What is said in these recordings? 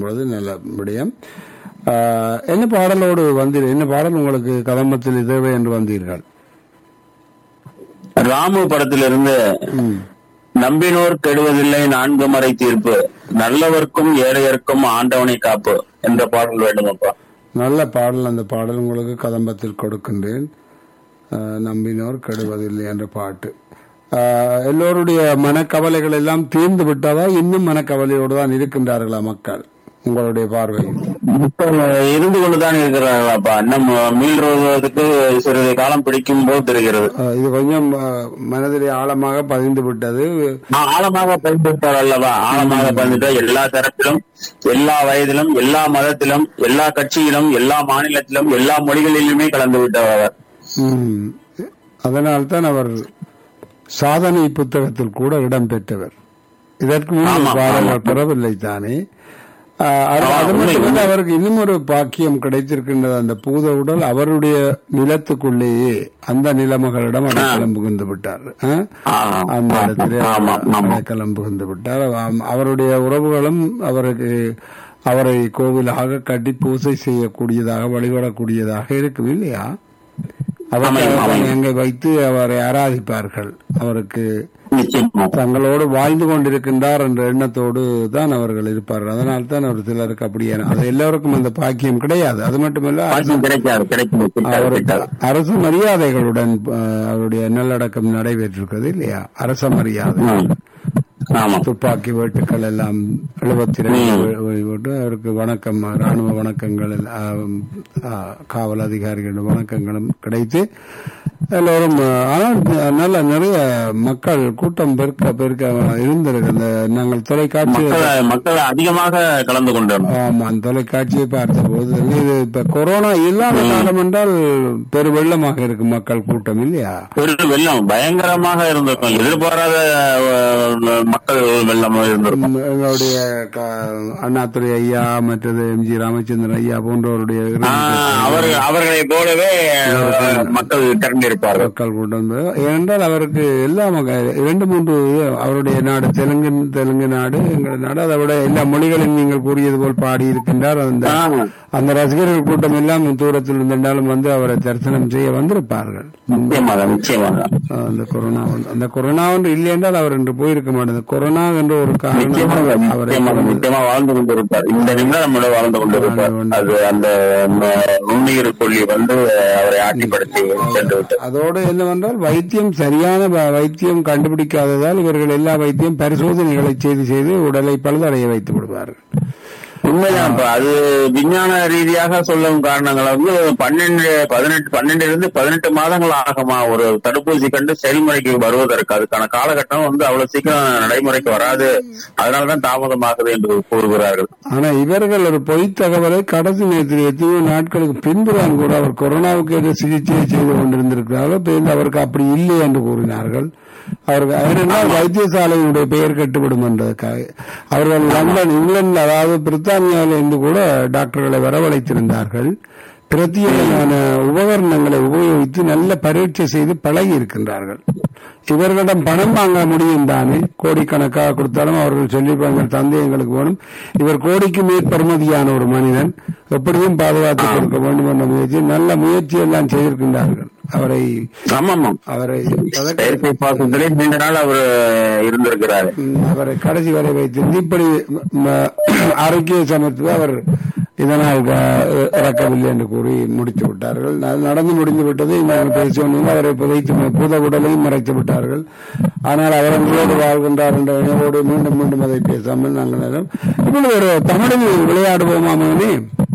பொழுது நல்ல விடயம் ஆஹ், என்ன பாடலோடு வந்தீர் என்ன பாடல் உங்களுக்கு கதம்பத்தில் தேவை என்று வந்தீர்கள் ராமு படத்திலிருந்து ம். நம்பினோர் கெடுவதில்லை நான்கு மறை தீர்ப்பு நல்லவர்க்கும் ஏழையர்க்கும் ஆண்டவனை காப்பு என்ற பாடல் வேண்டுமப்பா நல்ல பாடல் அந்த பாடல் உங்களுக்கு கதம்பத்தில் கொடுக்கின்றேன் ஆஹ், நம்பினோர் கெடுவதில்லை என்ற பாட்டு ஆஹ், எல்லோருடைய மனக்கவலைகள் எல்லாம் தீர்ந்து விட்டதா இன்னும் மனக்கவலையோடு தான் இருக்கின்றார்களா மக்கள் உங்களுடைய பார்வையில் இப்ப இருந்து கொண்டுதான் இருக்கிறார்களாப்பா இன்னும் மீள்வதற்கு சிறிது காலம் பிடிக்கும் போது தெரிகிறது ஆஹ், இது கொஞ்சம் ஆஹ், மனதிலே ஆழமாக பதிந்து விட்டது ஆ- ஆழமாக பயன்படுத்தார் அல்லவா ஆழமாக பயன்படுத்த எல்லா தரப்பிலும் எல்லா வயதிலும் எல்லா மதத்திலும் எல்லா கட்சியிலும் எல்லா மாநிலத்திலும் எல்லா மொழிகளிலுமே கலந்து விட்டவர் அவர் ம். அதனால்தான் அவர் சாதனை புத்தகத்தில் கூட இடம் பெற்றவர் இதற்கு முன்பு ஆமா, பாடல்கள் பெறவில்லை தானே ஆஹ், அது ஆமா, அது உண்மை, மட்டுமல்ல உண்மை. அவருக்கு இன்னும் ஒரு பாக்கியம் கிடைத்திருக்கின்றது அந்த பூத உடல் அவருடைய நிலத்துக்குள்ளேயே அந்த நிலமகளிடம் அடைக்கலம் புகுந்து விட்டார் ஆ? ஆ, அந்த ஆ, இடத்திலே ஆமா, ஆமா. அடைக்கலம் புகுந்து விட்டார் அவ- அவருடைய உறவுகளும் அவருக்கு அவரை கோவிலாக கட்டி பூசை செய்யக்கூடியதாக வழிபடக்கூடியதாக இருக்கும் இல்லையா ஆமாம், அவர்கள் ஆமாம். அங்கே வைத்து அவரை ஆராதிப்பார்கள் அவருக்கு நிச்சயமா தங்களோடு வாழ்ந்து கொண்டிருக்கின்றார் என்ற எண்ணத்தோடு தான் அவர்கள் இருப்பார்கள் அதனால் தான் அவர் சிலருக்கு அப்படியே அது எல்லோருக்கும் அந்த பாக்கியம் கிடையாது அது மட்டுமல்ல பாக்கியம் கிடைக்காது கிடைக்கும் கிட்டாது, அவருக்கு கிட்டாது. அரசு மரியாதைகளுடன் அஹ், அவருடைய நல்லடக்கம் நடைபெற்றிருக்கிறது இல்லையா அரச மரியாதை ம். ஆமா துப்பாக்கி வேட்டுக்கள் எல்லாம் எழுபத்தி ரெண்டு போட்டு அவருக்கு வணக்கம் ராணுவ வணக்கங்கள் எல்லாம், ஆ, காவல் அதிகாரிகள் வணக்கங்களும் கிடைத்து எல்லோரும் ஆ, ஆனால் நல்ல நிறைய மக்கள் கூட்டம் பெருக்க பெருக்க இருந்திருக்கு அந்த நாங்கள் தொலைக்காட்சி மக்கள் மக்கள் அதிகமாக கலந்து கொண்டோம் ஆமா அந்த தொலைக்காட்சியை பார்த்த போது இது இப்ப கொரோனா இல்லாத காலம் என்றால் பெரு வெள்ளமாக இருக்கு மக்கள் கூட்டம் இல்லையா ஒரு வெள்ளம் பயங்கரமாக இருந்திருக்கும் எதிர்பாராத அஹ், மக்கள் வெள்ளம் இருந்திருக்கும் ம், எங்களுடைய க- அண்ணாதுரை ஐயா மற்றது எம் ஜி ராமச்சந்திரன் ஐயா போன்றவருடைய ஆஹ், அவர் அவர்களை போலவே அஹ், மக்கள் திரண்டிருப்பார்கள் மக்கள் கூட்டம் வந்து, ஏனென்றால் அவருக்கு எல்லா மக- இரண்டு மூன்று அவருடைய நாடு தெலுங்கு தெலுங்கு நாடு எங்கள் நாடு அதை விட எல்லா மொழிகளையும் நீங்கள் கூறியது போல் பாடி இருக்கின்றார் அந்த ஆஹ், அந்த ரசிகர்கள் கூட்டம் எல்லாம் தூரத்தில் இருந்தாலும் வந்து அவரை தரிசனம் செய்ய வந்திருப்பார்கள் நிச்சயமாக நிச்சயமாக அந்த கொரோனா வந்து- அந்த கொரோனா ஒன்று இல்லை என்றால் அவர் இன்று போயிருக்க மாட்டேன் கொரோனா என்ற ஒரு நிச்சயமாக காரணம் அவரை நிச்சயமாக நிச்சயமா வாழ்ந்து கொண்டிருப்பார் இந்த நிமிடம் நம்மளோட வாழ்ந்து கொண்டிருப்பார் அது அந்த நு- நுண்ணுயிர் கொல்லி வந்து அவரை ஆட்டிப்படுத்தி சென்று விட்டது அதோடு என்னவென்றால் வைத்தியம் சரியான வ- வைத்தியம் கண்டுபிடிக்காததால் இவர்கள் எல்லா வைத்தியம் பரிசோதனைகளை செய்து செய்து உடலை பழுதடைய வைத்து விடுவார்கள் உண்மைதான் இப்ப அது விஞ்ஞான ரீதியாக சொல்லும் காரணங்கள் வந்து பன்னெண்டு பதினெட்டு பன்னெண்டுல இருந்து பதினெட்டு மாதங்கள் ஆகுமா ஒரு தடுப்பூசி கண்டு செயல்முறைக்கு வருவதற்கு அதுக்கான காலகட்டம் வந்து அவ்வளவு சீக்கிரம் நடைமுறைக்கு வராது அதனாலதான் தாமதமாகுது என்று கூறுகிறார்கள் ஆனா இவர்கள் ஒரு பொய் தகவலை கடைசி நேரத்தில் எத்தனையோ நாட்களுக்கு பின்புதான் கூட அவர் கொரோனாவுக்கு ஏதோ சிகிச்சை செய்து கொண்டிருந்திருக்கிறார்கள் பிறகு அவருக்கு அப்படி இல்லை என்று கூறினார்கள் அவருக்கு ஏனென்றால் வைத்தியசாலையினுடைய பெயர் கட்டுவிடும் என்றதுக்காக அவர்கள் லண்டன் இங்கிலாந்து அதாவது பிரித்தானியாவில் இருந்து கூட டாக்டர்களை வரவழைத்திருந்தார்கள் பிரத்யேகமான உபகரணங்களை உபயோகித்து நல்ல பரீட்சை செய்து பழகி இருக்கின்றார்கள் இவர்களிடம் பணம் வாங்க முடியும் தானே கோடிக்கணக்காக கொடுத்தாலும் அவர்கள் சொல்லியிருப்பாங்க தந்தை எங்களுக்கு வேணும் இவர் கோடிக்கு மேற்பெருமதியான ஒரு மனிதன் எப்படியும் பாதுகாத்து கொடுக்க வேண்டும் என்ற முயற்சி நல்ல முயற்சி எல்லாம் செய்திருக்கின்றார்கள் அவரை ஆமாமா அவரை அதற்கு செயற்கை சுவாசத்திலே நீண்ட நாள் அவர் இருந்திருக்கிறாரு ம், அவரை கடைசி வரை வைத்திருந்து இப்படி ம- ஆரோக்கிய சமத்துவ அவர் இதனால் க- இறக்கவில்லை என்று கூறி முடித்து விட்டார்கள் அது நடந்து முடிந்து விட்டது நாங்கள் பேசினோம் அவரை புதைத்து பூத உடலையும் மறைத்து விட்டார்கள் ஆனால் அவர் எங்களோடு வாழ்கின்றார் என்ற உணர்வோடு மீண்டும் மீண்டும் அதை பேசாமல் நாங்கள் நேரம் இப்பொழுது ஒரு தமிழில் விளையாடுவோமா மகனே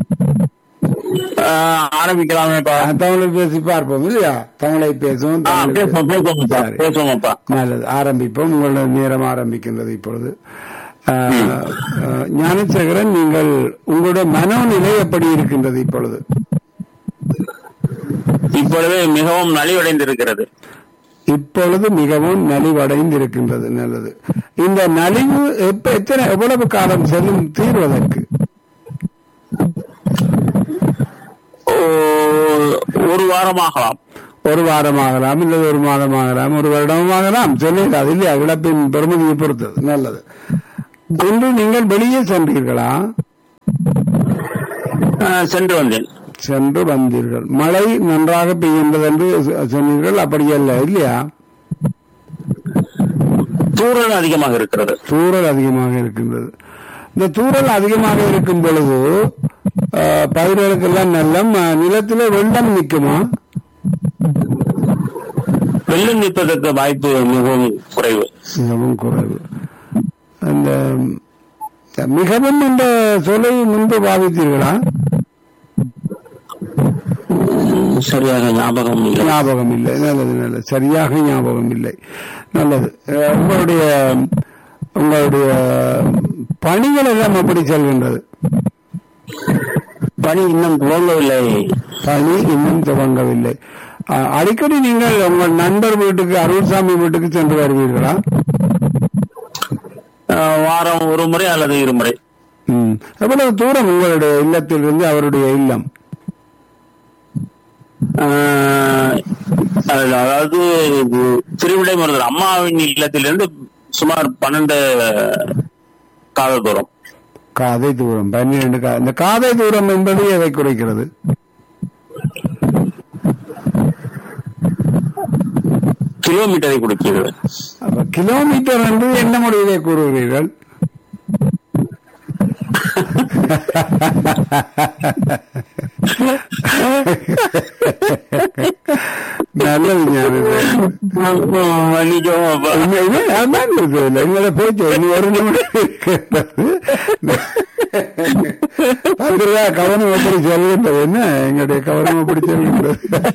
ஆஹ் ஆரம்பிக்கலாமேப்பா ஆ, தமிழில் பேசி பார்ப்போம் இல்லையா தமிழை பேசுவோம் ஆ, தமிழில் பேசுவோம் பேசுவோம்ப்பா சரி. பேசுவோம்ப்பா நல்லது ஆரம்பிப்போம் உங்களோட நேரம் ஆரம்பிக்கின்றது இப்பொழுது ஆஹ், ஆஹ், ஞானசேகரன் நீங்கள் உங்களுடைய மனோநிலை எப்படி இருக்கின்றது இப்பொழுது இப்பொழுது மிகவும் நலிவடைந்திருக்கிறது இப்பொழுது மிகவும் நலிவடைந்து இருக்கின்றது நல்லது இந்த நலிவு எப்ப எத்தனை எவ்வளவு காலம் செல்லும் தீர்வதற்கு ஓ- ஒரு வாரமாகலாம் ஒரு வாரம் ஆகலாம் இல்லது ஒரு மாதம் ஆகலாம் ஒரு வருடமும் ஆகலாம் சொல்லல இல்லையா இழப்பின் பெருமதியை பொறுத்தது நல்லது இன்று நீங்கள் வெளியே சென்றீர்களா அஹ், சென்று வந்தேன் சென்று வந்தீர்கள் மழை நன்றாக பெய்கின்றது என்று சொ- சொன்னீர்கள் அப்படி அல்ல இல்லையா தூரல் அதிகமாக இருக்கிறது தூறல் அதிகமாக இருக்கின்றது இந்த தூறல் அதிகமாக இருக்கும் பொழுது அஹ், பயிர்களுக்கெல்லாம் நல்லம் அஹ், நிலத்திலே வெள்ளம் நிற்குமா வெள்ளம் நிற்பதற்கு வாய்ப்பு மிகவும் குறைவு மிகவும் குறைவு அந்த மிகவும் என்ற சொல்லை முன்பு பாவித்தீர்களா உம், சரியாக ஞாபகம் இல்லை ஞாபகம் இல்லை நல்லது நல்லது சரியாக ஞாபகம் இல்லை நல்லது அஹ், உங்களுடைய உங்களுடைய பணிகள் எல்லாம் எப்படி செல்கின்றது பணி இன்னும் துவங்கவில்லை பணி இன்னும் துவங்கவில்லை அஹ், அடிக்கடி நீங்கள் உங்கள் நண்பர் வீட்டுக்கு அருள்சாமி வீட்டுக்கு சென்று வருவீர்களா அஹ், வாரம் ஒரு முறை அல்லது இருமுறை ம். எவ்வளவு தூரம் உங்களுடைய இல்லத்திலிருந்து அவருடைய இல்லம் அஹ், அது- அதாவது இது திருவிடை மருதர் அம்மாவின் இல்லத்திலிருந்து சுமார் பன்னெண்டு காதல் தூரம் காதை தூரம் பன்னிரண்டு கா இந்த காதை தூரம் என்பது எதை குறைக்கிறது கிலோமீட்டரை கொடுக்கிறது அப்ப கிலோமீட்டர் என்று என்ன முறையிலே கூறுகிறீர்கள் நல்லது ஞானம் மன்னிக்கவும் அப்பா. உண்மையிலே அதான் இருக்குதுல்ல. எங்களை போயிட்டு இனி ஒரு நிமிடம் இருக்கிறது. அதுல கவனம் எப்படி செல்கின்றது என்ன எங்களுடைய கவனம் எப்படி செல்கின்றது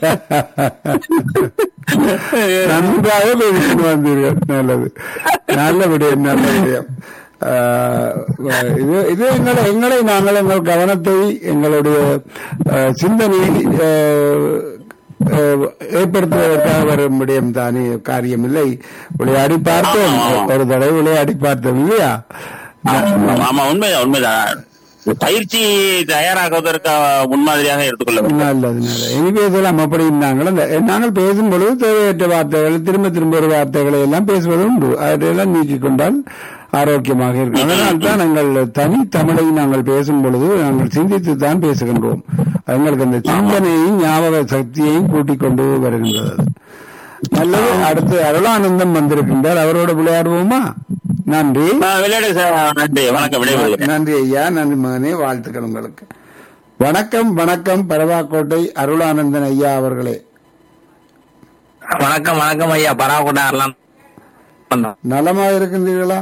நன்றாக பேசிட்டு வந்தீர்கள் நல்லது நல்ல விடயம் நல்ல விடயம் ஆஹ், இது இது எங்களை எங்களை நாங்கள் எங்கள் கவனத்தை எங்களுடைய ஆஹ், சிந்தனையை ஆஹ், ஆஹ், ஏற்படுத்துவதற்காக வரும் விடயம் தானே காரியம் இல்லை விளையாடி பார்த்தோம் ஆமா, ஆமா. ஒரு தடவை விளையாடி பார்த்தோம் இல்லையா ஆமா உண்மைதான் உண்மைதான் பயிற்சி தயாராகுவதற்கு முன்மாதிரியாக எடுத்துக்கொள்ள வேண்டும் நல்லது நல்லது இனி பேசலாம் அப்படி இருந்தாங்களோ அந்த- நாங்கள் பேசும் பொழுது தேவையற்ற வார்த்தைகள் திரும்ப திரும்ப ஒரு வார்த்தைகளை எல்லாம் பேசுவது உண்டு அதையெல்லாம் நீக்கிக் கொண்டால் ஆரோக்கியமாக இருக்கும் அதனால் தான் நாங்கள் தனி தமிழை நாங்கள் பேசும் பொழுது நாங்கள் சிந்தித்து தான் பேசுகின்றோம் எங்களுக்கு அந்த சிந்தனையையும் ஞாபக சக்தியையும் கூட்டிக் கொண்டு வருகின்றது அது. நல்லது அடுத்து அருளானந்தம் வந்திருக்கின்றார் அவரோட விளையாடுவோமா நன்றி ஆஹ் விளையாடு சார் நன்றி வணக்கம் விடைபெறுகிறேன் நன்றி ஐயா நன்றி மகனே வாழ்த்துக்கள் உங்களுக்கு வணக்கம் வணக்கம் பரவாக்கோட்டை அருளானந்தன் ஐயா அவர்களே வணக்கம் வணக்கம் ஐயா பராகுடா எல்லாம் நலமாக இருக்கின்றீர்களா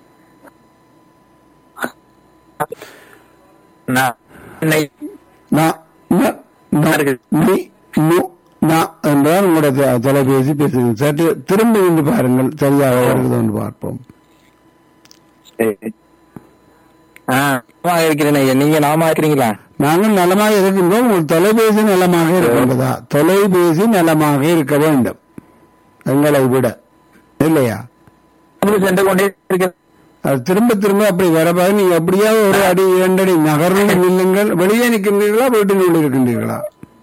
நா- ந- ந- நி- நு- நா என்றால் உங்களோட தொ- தொலைபேசி பேசுங்க சற்று திரும்ப இருந்து பாருங்கள் சரியாக வருகிறது என்று பார்ப்போம் இருக்கிறேன் ஐயா நீங்க நாம இருக்கிறீங்களா நாங்கள் நலமாக இருக்கின்றோம் உங்கள் தொலைபேசி நலமாக இருக்கின்றதா தொலைபேசி நலமாக இருக்க வேண்டும் எங்களை விட இல்லையா சென்று கொண்டே இருக்கிறேன் அது திரும்ப திரும்ப அப்படி வரப்பாக நீங்க எப்படியாவது ஒரு அடி இரண்டு அடி நகர்ந்து நில்லுங்கள் வெளியே நிற்கின்றீர்களா வீட்டுக்குள் இருக்கின்றீர்களா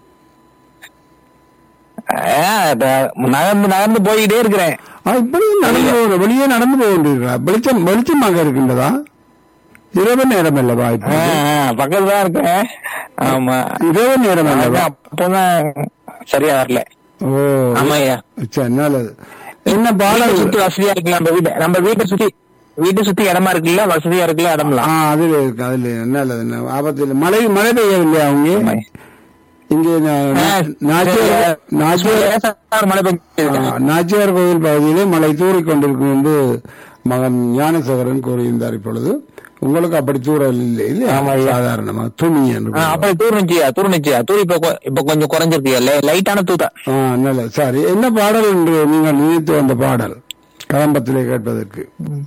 நகர்ந்து நகர்ந்து போய்கிட்டே இருக்கிறேன் ஆ, இப்படி நடந்து போகிற வெளியே நடந்து போகின்றீர்களா வெளிச்சம் வெளிச்சமாக இருக்கின்றதா இரவு நேரம் அல்லவா இப்போ பக்கத்துல தான் இருக்கேன் ஆமா இரவு நேரம் அல்லவா அப்பதான் சரியா வரல ஓ ஆமா ஐயா சரி நல்லது என்ன வீட்டை பாடல் சுத்தி வசதியா இருக்குல்ல நம்ம வீட்டை நம்ம வீட்டை சுத்தி வீட்டை சுத்தி இடமா இருக்குல்ல வசதியா இருக்குல்ல ஆ இடம்லாம் அதுல இருக்கு அதுல நல்லது ந- ஆபத்து இல்லை மழை மழை பெய்யவில்லையா அவங்க இங்கே நா- நாச்சியார் நாச்சியார் மழை பெய்யுது ஆ, நாச்சியார் கோவில் பகுதியிலே மழை தூறிக் கொண்டிருக்கும் என்று மகன் ஞானசேகரன் கூறியிருந்தார் இப்பொழுது உங்களுக்கு அப்படி தூரல் இல்லை இல்லையா ஆமா, ஐயா. சாதாரணமா துணி என்று ஆ, அப்படி தூர்னுச்சியா தூர்னுச்சியா தூர் இப்ப கொ- இப்ப கொஞ்சம் குறைஞ்சிருக்கு லைட்டான தூத்தா ஆ, நல்ல சரி என்ன பாடல் என்று நீங்கள் நினைத்து வந்த பாடல் கதம்பத்திலே கேட்பதற்கு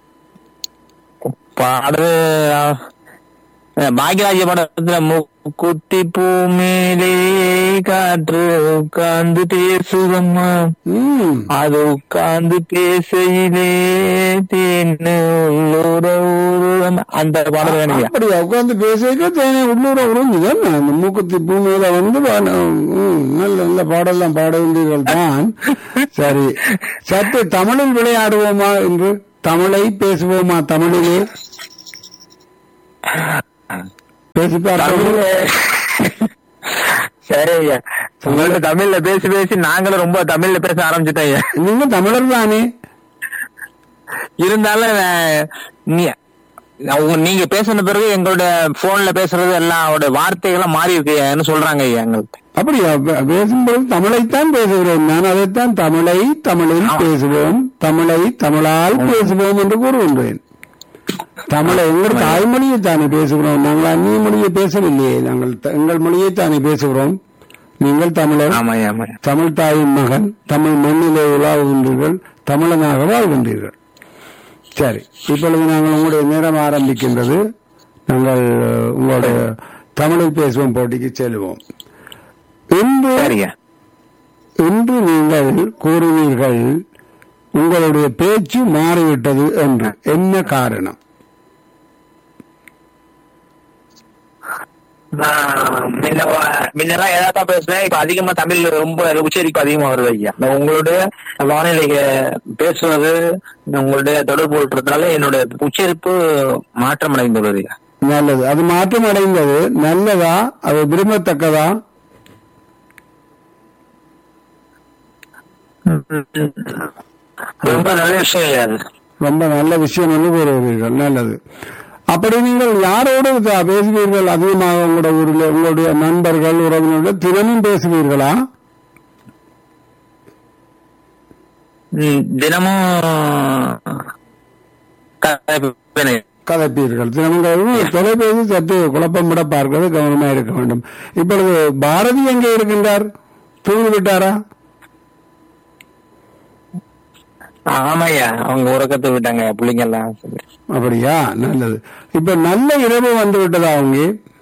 பாடல் பாக்கியராஜ படத்துல குத்தி பூமேலே காற்று உட்கார்ந்து பேசுதம்மா ம் அது உட்கார்ந்து பேசையிலே தேன்னு உள்ளூர ஊரு அந்த பாடல் வேணுங்க அப்படியா உட்கார்ந்து பேசிக்க தேனே உள்ளூர உறிஞ்சுதான் அந்த மூக்குத்தி பூமியில வந்து வா- ம், நல்ல நல்ல பாடெல்லாம் பாடுகின்றீர்கள் தான் சரி சற்று தமிழில் விளையாடுவோமா என்று தமிழை பேசுவோமா தமிழிலே பேசி பார்ப்போம் தமிழ்ல சரி ஐயா உங்கள்ட்ட தமிழ்ல பேசி பேசி நாங்களும் ரொம்ப தமிழ்ல பேச ஆரம்பிச்சுட்டோம் ஐயா நீங்க தமிழர் தானே இருந்தாலும் நான் நீ- அவங்க- நீங்க பேசின பிறகு எங்களோட போன்ல பேசுறது எல்லாம் அவரோட வார்த்தைகள்லாம் மாறி இருக்குன்னு சொல்றாங்க ஐயா எங்களுக்கு அப்படியா பே- பேசும்போது தமிழைத்தான் பேசுகிறோம் நான் அதைத்தான் தமிழை தமிழில் பேசுவோம் தமிழை தமிழால் பேசுவோம் என்று கூறுகின்றேன் தமிழை எங்கள் தாய்மொழியை தானே பேசுகிறோம் நாங்கள் அந்நிய மொழியை பேசவில்லையே நாங்கள் த- எங்கள் மொழியை தானே பேசுகிறோம் நீங்கள் தமிழர் ஆமா ஐயா ஆமா ஐயா. தமிழ் தாயின் மகன் தமிழ் மண்ணிலே உலாவுகின்றீர்கள் தமிழனாக வாழ்கின்றீர்கள் சரி இப்பொழுது நாங்கள் உங்களுடைய நேரம் ஆரம்பிக்கின்றது நாங்கள் அஹ், உங்களுடைய தமிழில் பேசுவோம் போட்டிக்கு செல்வோம் இன்று சரிங்க இன்று நீங்கள் கூறுவீர்கள் உங்களுடைய பேச்சு மாறிவிட்டது என்று என்ன காரணம் நான் முன்ன வா- முன்னெல்லாம் ஏதாத்தா பேசுனேன் இப்ப அதிகமா தமிழ் ரொம்ப உச்சரிப்பு அதிகமா வருது ஐயா நான் உங்களுடைய வானிலை பேசுவது உங்களுடைய தொடர்பு கொள்றதுனால என்னோட உச்சரிப்பு மாற்றம் அடைந்துள்ளது ஐயா நல்லது அது மாற்றம் அடைந்தது நல்லதா அது விரும்பத்தக்கதா ரொம்ப நல்ல விஷயம் ஐயா அது ரொம்ப நல்ல விஷயம் என்று கூறுகிறீர்கள் நல்லது அப்படி நீங்கள் யாரோடு த- பேசுவீர்கள் அதிகமாக உங்களுடைய ஊரில் உங்களுடைய நண்பர்கள் உறவினர்கள் தினமும் பேசுவீர்களா ம், தினமும் கதைப்பேன் ஐயா. கதைப்பீர்கள் தினமும் தொலைபேசி சற்று குழப்பம் விட பார்க்கிறது கவனமாக இருக்க வேண்டும் இப்பொழுது பாரதி எங்கே இருக்கின்றார் தூங்கி விட்டாரா ஆமாய்யா அவங்க உறக்கத்தை விட்டாங்க பிள்ளைங்க எல்லாம் அப்படியா நல்லது இப்ப நல்ல இரவு வந்து விட்டதா அவங்க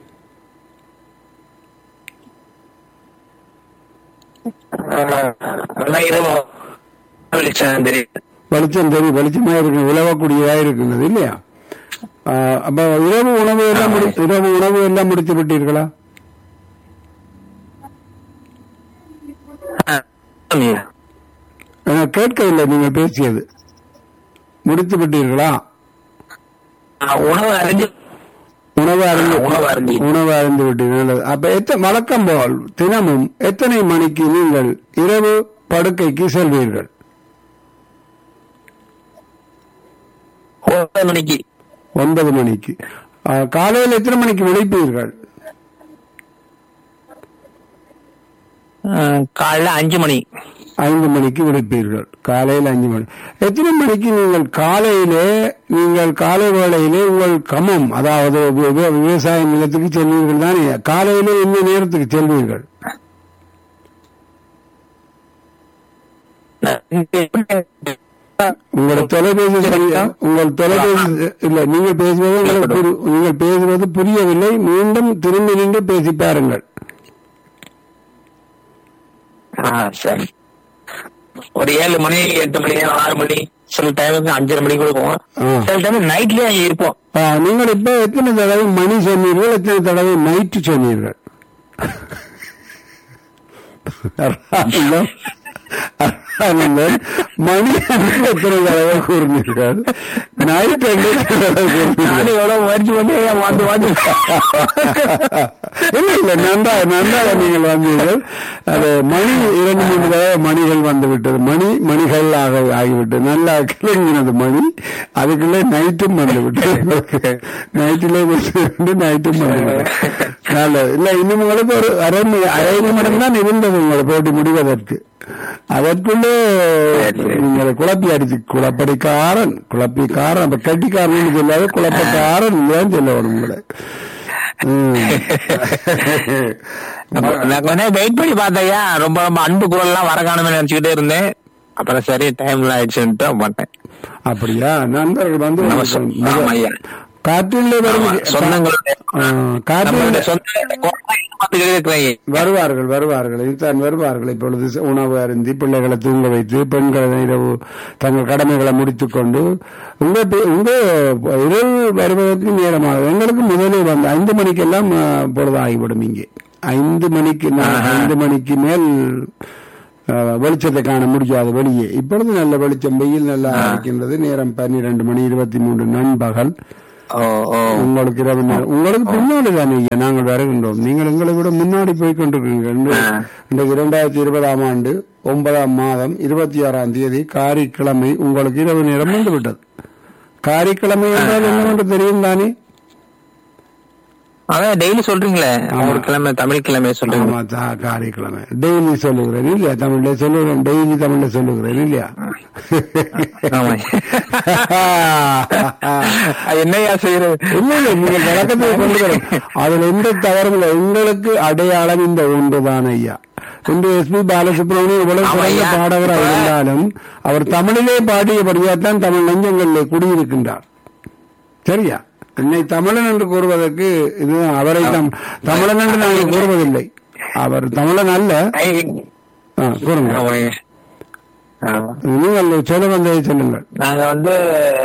அதெல்லாம் இரவு வெளிச்சம் தெரியுது வெளிச்சம் தெரியும் வெளிச்சமா இருக்கு உழவக்கூடியதா இருக்கின்றது இல்லையா ஆ, அப்ப இரவு உணவு எல்லாம் முடி இரவு உணவு எல்லாம் முடித்து விட்டீர்களா ஐயா. எனக்கு கேட்கவில்லை நீங்க பேசியது முடித்து விட்டீர்களா ஆ, உணவு அறிஞ்சு உணவு அருந்து உணவு அருந்தி. உணவு அருந்து விட்டீர்கள் நல்லது அப்ப எத்தனை வழக்கம் போல் தினமும் எத்தனை மணிக்கு நீங்கள் இரவு படுக்கைக்கு செல்வீர்கள் ஒன்பது மணிக்கு ஒன்பது மணிக்கு ஆ, காலையில் எத்தனை மணிக்கு விழிப்பீர்கள் ஆ, காலைல அஞ்சு மணி ஐந்து மணிக்கு விடுப்பீர்கள் காலையில் அஞ்சு மணி எத்தனை மணிக்கு நீங்கள் காலையிலே நீங்கள் காலை வேளையிலே உங்கள் கமம் அதாவது வி- வி- விவசாய நிலத்துக்கு செல்வீர்கள் தானே காலையிலே இந்த நேரத்துக்கு செல்வீர்கள் உங்களோட தொலைபேசி சரியா உங்கள் தொலைபேசி இல்ல நீங்கள் பேசுவது உங்களுக்கு புரி- நீங்கள் பேசுவது புரியவில்லை மீண்டும் திரும்பி நின்று பேசி பாருங்கள் ஆ, சரி ஒரு ஏழு மணி எட்டு மணி ஆறு மணி சில டைமுக்கு அஞ்சரை மணி கூட போவோம் ஆ. சில டைம் நைட்லயே அங்க இருப்போம் ஆ, நீங்கள் இப்ப எத்தனை தடவை மணி சொன்னீர்கள் எத்தனை தடவை நைட்டு சொன்னீர்கள் ஆனந்தம், ஆனந்தம், மணி என்று எத்தனை தடவை கூறினீர்கள் நைட் என்று எத்தனை தடவை கூறினீர்கள் நானும் எவ்வளவு முயற்சி பண்ணி ஏன் மாத்தி மாத்தி இல்ல இல்ல நன்றா நன்றாக நீங்கள் வந்தீர்கள் அது மணி இரண்டு மூன்று தடவை மணிகள் வந்து விட்டது மணி மணிகள் ஆக ஆகிவிட்டது நல்லா கிளங்கினது மணி அதுக்குள்ளே நைட்டும் வந்து விட்டது நைட்டிலே விட்டு நைட்டும் வந்து விட்டது நல்லது இல்ல இன்னும் உங்களுக்கு ஒரு அரை மணி அரை நிமிடம் தான் இருந்தது உங்களை போட்டி முடிவதற்கு அதற்குள்ளே நீங்கள் குழப்பி அடிச்சு குழப்படிக்காரன் குழப்பிக்காரன் அப்ப கட்டிக்காரன் சொல்லாத குழப்பக்காரன் தான் சொல்ல வரும் உங்களை ம். நான் கொஞ்சம் வெயிட் பண்ணி பார்த்தையா ரொம்ப ரொம்ப அன்பு குரல் எல்லாம் வர காணுமே நினைச்சுக்கிட்டே இருந்தேன் அப்புறம் சரி டைம்ல ஆயிடுச்சுன்ட்டு பண்ணேன் அப்படியா நண்பர்கள் வந்து நம்ம சொ- ஆமா ஐயா. காற்றிலே வரும் ஆமா, சொந்தங்களுடைய ஆ, காற்றிலே நம்மளுடைய சொந்த பார்த்துக்கிட்டே இருக்கிறேன் வருவார்கள் வருவார்கள் இதுதான் வருவார்கள் இப்பொழுது உணவு அருந்தி பிள்ளைகளை தூங்க வைத்து பெண்களை இரவு தங்கள் கடமைகளை முடித்துக் கொண்டு உங்க பே- உங்க இரவு வருவதற்கு நேரமாகும் எங்களுக்கு முதலில் வந்து ஐந்து மணிக்கெல்லாம் ஆ, பொழுது ஆகிவிடும் இங்கே ஐந்து மணிக்கு நான் ஐந்து மணிக்கு மேல் ஆ, வெளிச்சத்தை காண முடியாது வெளியே இப்பொழுது நல்ல வெளிச்சம் வெயில் நல்லா இருக்கின்றது நேரம் பன்னிரண்டு மணி இருபத்தி மூன்று நண்பகல் ஓ ஓ உங்களுக்கு இரவு நேரம் உங்களுக்கு பின்னாடி தானே ஐயா நாங்கள் வருகின்றோம் நீங்கள் எங்களை விட முன்னாடி போய் கொண்டிருக்கீங்க இன்று- ஆ. இன்றைக்கு இரண்டாயிரத்தி இருபதாம் ஆண்டு ஒன்பதாம் மாதம் இருபத்தி ஆறாம் தேதி காரிக்கிழமை உங்களுக்கு இரவு நேரம் வந்து விட்டது காரிக்கிழமை என்றால் என்னவென்று தெரியும் தானே அதான் டெய்லி சொல்றீங்களே ஒரு கிழமை தமிழ் கிழமை சொல்றீங்க ஆமா தா- காரிக்கிழமை டெய்லி சொல்லுகிறேன் இல்லையா தமிழ்ல சொல்லுகிறேன் டெய்லி தமிழ்ல சொல்லுகிறேன் இல்லையா ஆமா அது என்னையா செய்யறது இல்லை இல்லை நீங்கள் வழக்கத்தை கொண்டு வரும் அதுல எந்த தவறும் இல்லை உங்களுக்கு அடையாளம் இந்த ஒன்றுதான் ஐயா இன்று எஸ் பி பாலசுப்ரமணியம் இவ்வளவு ஆமா சிறந்த ஐயா. பாடகராக இருந்தாலும் அவர் தமிழிலே பாடியபடியாத்தான் தமிழ் நெஞ்சங்களிலே குடியிருக்கின்றார் சரியா என்னை தமிழன் என்று கூறுவதற்கு இது அவரை தம் தமிழன் என்று நாங்கள் கூறுவதில்லை அவர் தமிழன் அல்ல ஆ, கூறுங்க ஆமாங்க. ஆமா. நீங்கள் சொல்ல வந்ததை சொல்லுங்கள் நாங்க வந்து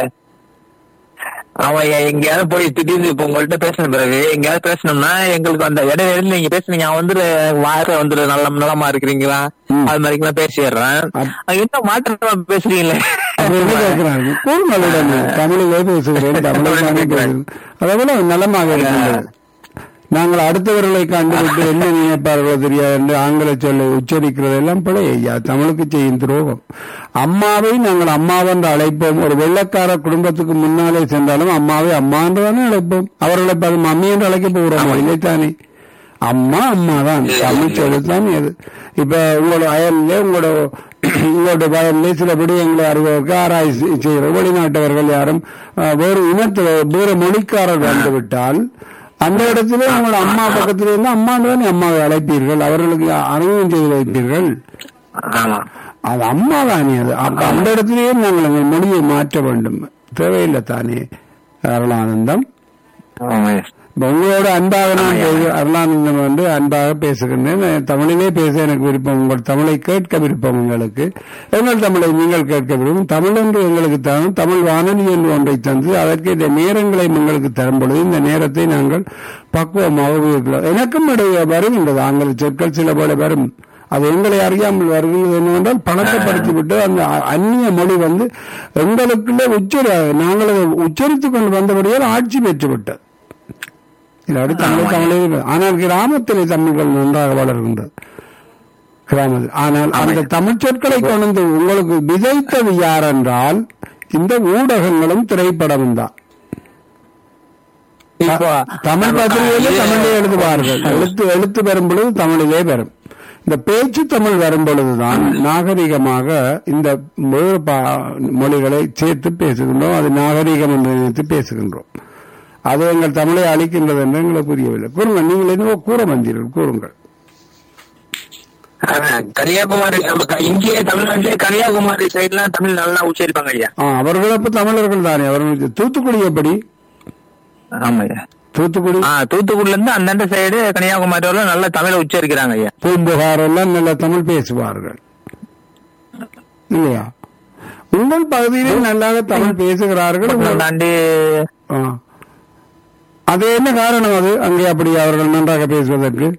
ஆமா ஐயா, எங்கேயாவது போய் திடீர்னு இப்ப உங்கள்ட்ட பேசின பிறகு எங்கேயாவது பேசணும்னா எங்களுக்கு அந்த இடையில இருந்து நீங்க பேசுனீங்க அவன் வந்து வார வந்து நல்ல நலமா இருக்கிறீங்களா ம். அது மாதிரிலாம் பேசிடுறேன் அப்- அது என்ன மாற்றமா பேசுறீங்களே அப்ப என்ன கேட்கிறாங்க கூறுங்களுடன் தமிழிலே பேசுகிறேன் தமிழில் தானே பேசுகிறேன் அதேபோல நலமாக இருக்கின்றது நாங்கள் அடுத்தவர்களை கண்டுவிட்டு என்ன நினைப்பார்களோ தெரியாது என்று ஆங்கில சொல்ல உச்சரிக்கிறது எல்லாம் பிழை ஐயா தமிழுக்கு செய்யும் துரோகம் அம்மாவை நாங்கள் அம்மாவென்று அழைப்போம் ஒரு வெள்ளக்கார குடும்பத்துக்கு முன்னாலே சென்றாலும் அம்மாவை அம்மா என்று தானே அழைப்போம் அவர்களை அது மம்மி என்று அழைக்க போகிறோமா இல்லைத்தானே அம்மா அம்மா தான் தமிழ் சொல்லுதான் அது இப்ப உங்களோட அயல்ல உங்களோட உங்களோட வயல்ல சில விடயங்களை அறிவதற்கு ஆராய்ச்சி செய்கிற வெளிநாட்டவர்கள் யாரும் அஹ், வேறு இனத்து வேறு மொழிக்காரர் வந்து விட்டால் அந்த இடத்துல உங்களோட அம்மா பக்கத்துல இருந்து அம்மா தானே அம்மாவை அழைப்பீர்கள் அவர்களுக்கு அறிமுகம் செய்து வைப்பீர்கள் ஆமா அது அம்மா தானே அது அப்ப அந்த இடத்திலேயே நாங்கள் எங்கள் மொழியை மாற்ற வேண்டும் தேவையில்லை தானே அருளானந்தம் ஆமா இப்ப உங்களோட அன்பாக நான் பேச- அருளானந்தம் வந்து அன்பாக பேசுகின்றேன் நான் தமிழிலே பேச எனக்கு விருப்பம் உங்கள் தமிழை கேட்க விருப்பம் உங்களுக்கு எங்கள் தமிழை நீங்கள் கேட்க விரும்பும் தமிழ் என்று எங்களுக்கு தரும் தமிழ் வானொலி என்று ஒன்றை தந்து அதற்கு இந்த நேரங்களை உங்களுக்கு தரும் பொழுது இந்த நேரத்தை நாங்கள் பக்குவமாக உபயோகிக்கலாம் எனக்கும் இடையே வருகின்றது ஆங்கில சொற்கள் சில போல வரும் அது எங்களை அறியாமல் வருகிறது என்னவென்றால் பழக்கப்படுத்தி விட்டு அந்த அ- அந்நிய மொழி வந்து எங்களுக்குள்ளே உச்சரி நாங்கள் அதை உச்சரித்துக் கொண்டு வந்தபடியால் ஆட்சி பெற்று விட்டது இல்லாட்டி தமிழ் தமிழே இல்லை. ஆனால் கிராமத்திலே தமிழ்கள் நன்றாக வளர்கின்றது கிராமத்தில் ஆனால் அந்த தமிழ் சொற்களை கொண்டு வந்து உங்களுக்கு விதைத்தது யார் என்றால் இந்த ஊடகங்களும் திரைப்படமும் தான் இப்போ தமிழ் பத்திரிகையிலே தமிழே எழுதுவார்கள் எழுத்து எழுத்து வரும் பொழுது தமிழிலே வரும் இந்த பேச்சு தமிழ் வரும் பொழுதுதான் நாகரிகமாக இந்த வேறு பா- மொழிகளை சேர்த்து பேசுகின்றோம் அது நாகரிகம் என்று நினைத்து பேசுகின்றோம் அது எங்கள் தமிழை அழிக்கின்றது என்று எங்களுக்கு புரியவில்லை கூறுங்கள் நீங்கள் என்னவோ கூற வந்தீர்கள் கூறுங்கள் அதான், கன்னியாகுமரி நம்ம க- இங்கேயே தமிழ்நாட்டிலே கன்னியாகுமரி சைட்லாம் தமிழ் நல்லா உச்சரிப்பாங்க ஐயா ஆ, அவர்கள் அப்ப தமிழர்கள் தானே அவர்கள் தூத்துக்குடி எப்படி ஆமாய்யா தூத்துக்குடி ஆ தூத்துக்குடில இருந்து அந்தந்த சைடு கன்னியாகுமரி வரல நல்ல தமிழை உச்சரிக்கிறாங்க ஐயா பூம்புகார் எல்லாம் நல்ல தமிழ் பேசுவார்கள் இல்லையா உங்கள் பகுதியிலே நல்லாக தமிழ் பேசுகிறார்கள் உங்கள்- தாண்டி ஆ. அது என்ன காரணம் அது அங்கே அப்படி அவர்கள் நன்றாக பேசுவதற்கு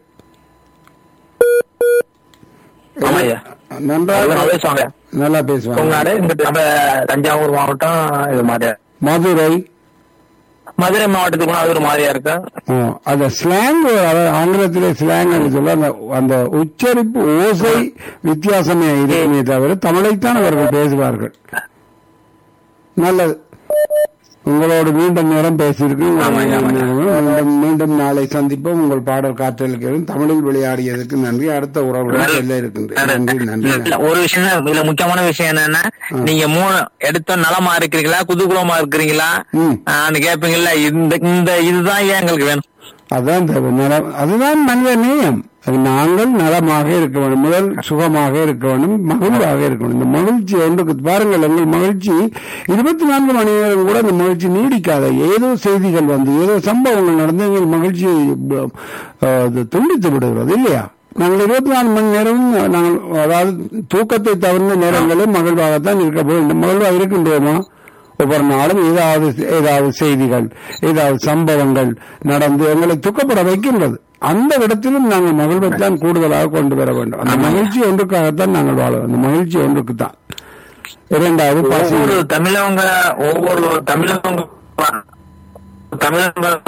ஆமாய்யா நன்றாக நல்லா பேசுவாங்க நல்லா பேசுவாங்க கொங்காடு இங்க நம்ம தஞ்சாவூர் மாவட்டம் இது மாதிரி மதுரை மதுரை மாவட்டத்துக்கு போனா அது ஒரு மாதிரியா இருக்கு ஆ, அந்த ஸ்லாங் ஆங்கிலத்திலே ஸ்லாங் சொல்ல அந்த அந்த உச்சரிப்பு ஓசை வித்தியாசமே இருக்குமே தவிர தமிழைத்தான் அவர்கள் பேசுவார்கள் நல்லது உங்களோடு மீண்டும் நேரம் பேசியிருக்கு ஆமாம், ஆமாம். மீண்டும் மீண்டும் நாளை சந்திப்போம் உங்கள் பாடல் காற்றலுக்கு தமிழில் விளையாடியதற்கு நன்றி அடுத்த உறவுடன் செல்ல இருக்கின்றேன் நன்றி நன்றி இல்ல, ஒரு விஷயம் தான், இதுல முக்கியமான விஷயம் என்னன்னா நீங்க மூணு எடுத்த நலமா இருக்கிறீங்களா குதூகலமா இருக்கிறீங்களா ம். ஆன்னு கேப்பீங்கல்ல இந்த இந்த இதுதான் ஏன் எங்களுக்கு வேணும் அதான் தேவை. நலம் அதுதான் மனித நேயம் அது நாங்கள் நலமாக இருக்க வேண்டும் முதல் சுகமாக இருக்க வேண்டும் மகிழ்வாக இருக்க வேண்டும் இந்த மகிழ்ச்சி ஒன்றுக்கு பாருங்கள் எங்கள் மகிழ்ச்சி இருபத்தி நான்கு மணி நேரம் கூட அந்த மகிழ்ச்சி நீடிக்காத ஏதோ செய்திகள் வந்து ஏதோ சம்பவங்கள் நடந்து எங்கள் மகிழ்ச்சியை அஹ், அது துண்டித்து விடுகிறது இல்லையா நாங்கள் இருபத்தி நாலு மணி நேரம் நாங்கள் அதாவது தூக்கத்தை தவிர்ந்த நேரங்களில் மகிழ்வாகத்தான் இருக்க வேண்டும் மகிழ்வாக இருக்கின்றோமா ஒவ்வொரு நாளும் ஏதாவது ஏதாவது செய்திகள் ஏதாவது சம்பவங்கள் நடந்து எங்களை துக்கப்பட வைக்கின்றது அந்த இடத்திலும் நாங்கள் மகிழ்வைத்தான் கூடுதலாக கொண்டு வர வேண்டும் அந்த மகிழ்ச்சி ஒன்றுக்காகத்தான் நாங்கள் வாழ அந்த மகிழ்ச்சி ஒன்றுக்கு தான் இரண்டாவது பசி ஒவ்வொரு தமிழவங்க ஒவ்வொரு தமிழவங்க தமிழ்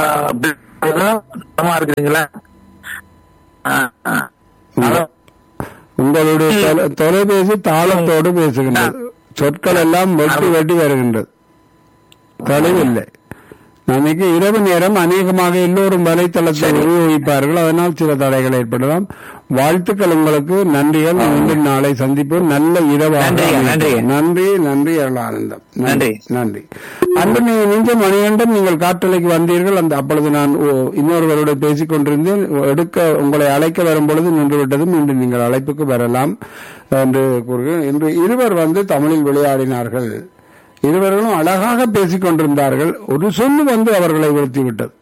சுத்தமா இருக்குதுங்களா ஆ, ஆ. ஹலோ உங்களுடைய தொலை- தொலைபேசி தாளத்தோடு பேசுகின்றது சொற்கள் எல்லாம் வெட்டி வெட்டி வருகின்றது தெளிவில்லை நமக்கு இரவு நேரம் அநேகமாக எல்லோரும் வலைத்தளத்தை உபயோகிப்பார்கள் அதனால் சில தடைகள் ஏற்படலாம் வாழ்த்துக்கள் உங்களுக்கு நன்றிகள் மீண்டும் நாளை சந்திப்போம் நல்ல இரவாக நன்றிங்க, அமையட்டும். நன்றிங்க. நன்றி நன்றி அருளானந்தம் நன்றி. நன்றி அன்று நீ நெஞ்ச மணிகண்டன் நீங்கள் காற்றலைக்கு வந்தீர்கள் அந்த அப்பொழுது நான் ஓ, இன்னொருவரோட பேசிக் கொண்டிருந்தேன் எடுக்க உங்களை அழைக்க வரும் பொழுது நின்று விட்டது மீண்டும் நீங்கள் அழைப்புக்கு வரலாம் என்று கூறுகிறேன் இன்று இருவர் வந்து தமிழில் விளையாடினார்கள் இருவர்களும் அழகாக பேசிக் கொண்டிருந்தார்கள் ஒரு சொல்லு வந்து அவர்களை வீழ்த்தி விட்டது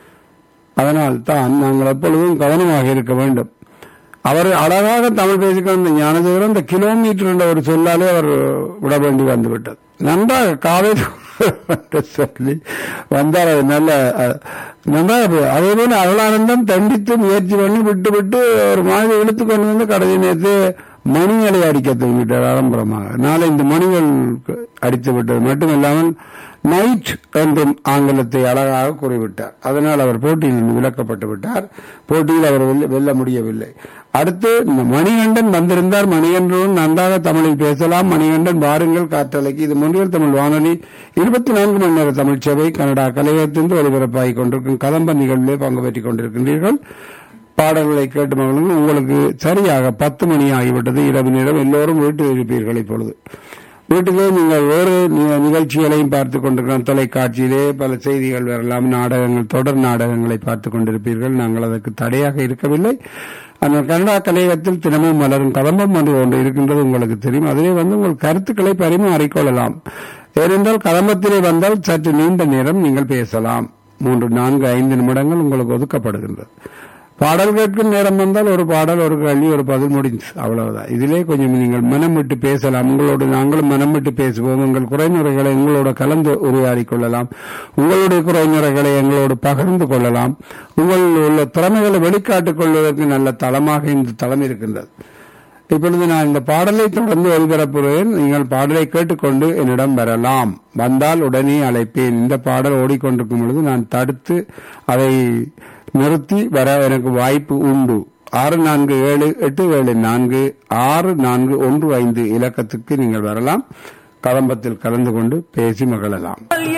அதனால் தான் நாங்கள் எப்பொழுதும் கவனமாக இருக்க வேண்டும் அவர் அழகாக தமிழ் பேசிக்கொண்ட ஞானதேவரம் இந்த கிலோமீட்டர் என்ற ஒரு சொல்லாலே அவர் விட வேண்டி வந்து விட்டது நன்றாக காவேரி என்று சொல்லி வந்தார் அது நல்ல அஹ், நன்றாக போ- அதே போல அருளானந்தம் தண்டித்து முயற்சி பண்ணி விட்டு விட்டு ஒரு மாதிரி இழுத்து கொண்டு வந்து கடைசி நேரத்து மணிகளை அடிக்க தூங்கிட்டார் ஆடம்பரமாக நாளை இந்த மணிகள் அடித்து விட்டது மட்டுமில்லாமல் நைட் என்றும் ஆங்கிலத்தை அழகாக கூறிவிட்டார் அதனால் அவர் போட்டியில் இருந்து விலக்கப்பட்டு விட்டார் போட்டியில் அவர் வெல்ல- வெல்ல முடியவில்லை அடுத்து இந்த மணிகண்டன் வந்திருந்தார் மணிகண்டன் நன்றாக தமிழில் பேசலாம் மணிகண்டன் வாருங்கள் காற்றலைக்கு இது முன்னில் தமிழ் வானொலி இருபத்தி நான்கு மணி நேர தமிழ் சேவை கனடா கலையத்திலிருந்து ஒளிபரப்பாகிக் கொண்டிருக்கும் கதம்ப நிகழ்விலே பங்கு பெற்றுக் கொண்டிருக்கின்றீர்கள் பாடல்களை கேட்டு மகளும் உங்களுக்கு சரியாக பத்து மணி ஆகிவிட்டது இரவு நேரம் எல்லோரும் வீட்டில் இருப்பீர்கள் இப்பொழுது வீட்டிலே நீங்கள் வேறு நி- நிகழ்ச்சிகளையும் பார்த்துக் கொண்டிருக்கிறோம் தொலைக்காட்சியிலே பல செய்திகள் வரலாம் நாடகங்கள் தொடர் நாடகங்களை பார்த்துக் கொண்டிருப்பீர்கள் நாங்கள் அதற்கு தடையாக இருக்கவில்லை அந்த கனடா கலையகத்தில் தினமும் மலரும் கதம்பம் என்று ஒன்று இருக்கின்றது உங்களுக்கு தெரியும் அதிலே வந்து உங்கள் கருத்துக்களை பரிமாறிக்கொள்ளலாம் ஏனென்றால் கதம்பத்திலே வந்தால் சற்று நீண்ட நேரம் நீங்கள் பேசலாம் மூன்று நான்கு ஐந்து நிமிடங்கள் உங்களுக்கு ஒதுக்கப்படுகின்றது பாடல் கேட்கும் நேரம் வந்தால் ஒரு பாடல் ஒரு கேள்வி ஒரு பதில் முடிஞ்சு அவ்வளவுதான் இதிலே கொஞ்சம் நீங்கள் மனம் விட்டு பேசலாம் உங்களோடு நாங்களும் மனம் விட்டு பேசுவோம் உங்கள் குறைநிறைகளை எங்களோட கலந்து உரையாடிக் கொள்ளலாம் உங்களுடைய குறைநிறைகளை எங்களோடு பகிர்ந்து கொள்ளலாம் உங்களில் உள்ள திறமைகளை வெளிக்காட்டிக் கொள்வதற்கு நல்ல தளமாக இந்த தளம் இருக்கின்றது இப்பொழுது நான் இந்த பாடலை தொடர்ந்து ஒளிபரப்புகிறேன் நீங்கள் பாடலை கேட்டுக்கொண்டு என்னிடம் வரலாம் வந்தால் உடனே அழைப்பேன் இந்த பாடல் ஓடிக்கொண்டிருக்கும் பொழுது நான் தடுத்து அதை நிறுத்தி வர எனக்கு வாய்ப்பு உண்டு ஆறு நான்கு ஏழு எட்டு ஏழு நான்கு ஆறு நான்கு ஒன்று ஐந்து இலக்கத்துக்கு நீங்கள் வரலாம் கதம்பத்தில் கலந்து கொண்டு பேசி மகிழலாம்